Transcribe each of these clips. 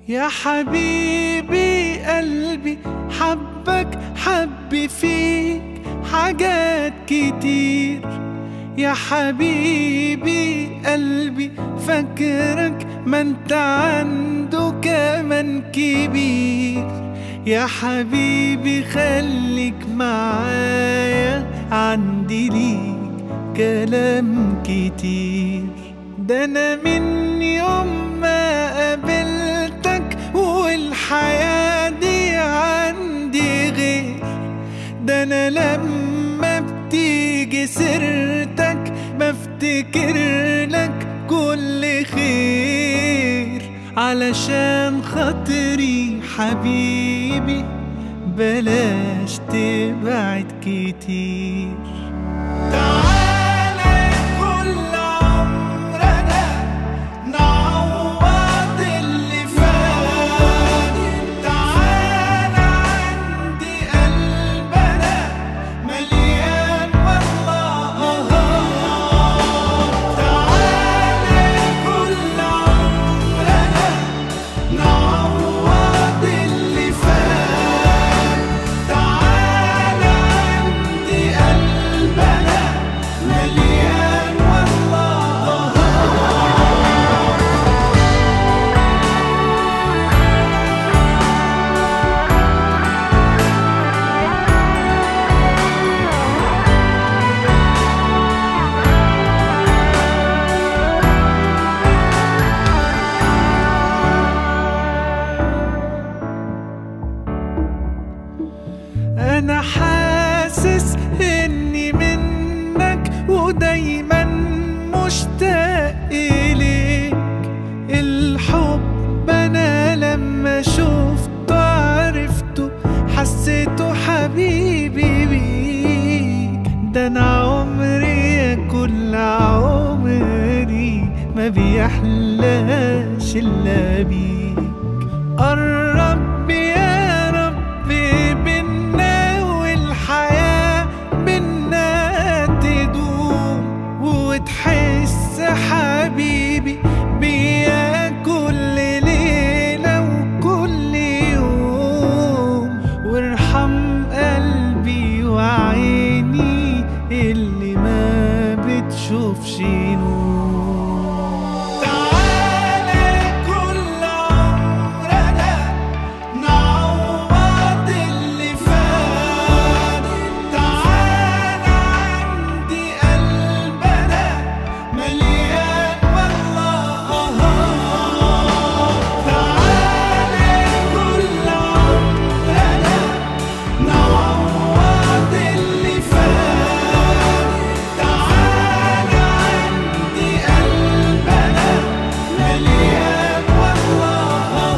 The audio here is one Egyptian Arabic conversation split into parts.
يا حبيبي قلبي حبك حب فيك حاجات كتير يا حبيبي قلبي فاكرك ما انت عنده كمان كبير يا حبيبي خليك معايا عندي ليك كلام كتير ده انا من يوم ما قابلتك والحياة دي عندي غير ده انا لما بتيجي سيرتك بفتكر لك كل خير علشان خاطري حبيبي بلاش تبعد كتير تعالى كل عمرنا نعوض اللي فات تعالى عندي قلبنا مليان والله تعالى كل عمرنا نعوض اللي فات تعالى عندي قلبنا مليان والله انا حاسس اني منك ودايما مشتاق اليك الحب انا لما شفته عرفته حسيته حبيبي بيك ده انا عمري يا كل عمري ما بيحلاش الا بيك قرب يا رب بينا والحياة بينا تدوم وتحس حبيبي بيا كل ليلة وكل يوم وارحم قلبي وعيني اللي ما بتشوفش نور تعالى كل عمرنا نعوض اللي فات تعالى عندي قلبنا مليان والله تعالى كل عمرنا نعوض اللي فات تعالى عندي قلبنا مليان والله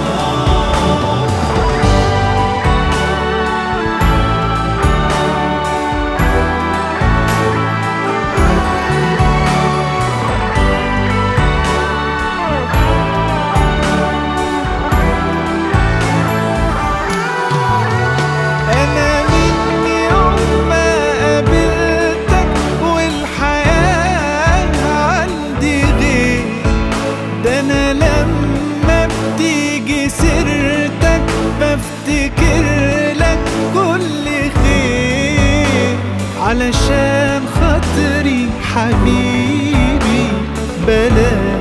أنا من يوم ما قابلتك والحياة عندي غير ده أنا لما بتيجي سيرتك بفتكر لك كل خير علشان خاطري حبيبي بلاش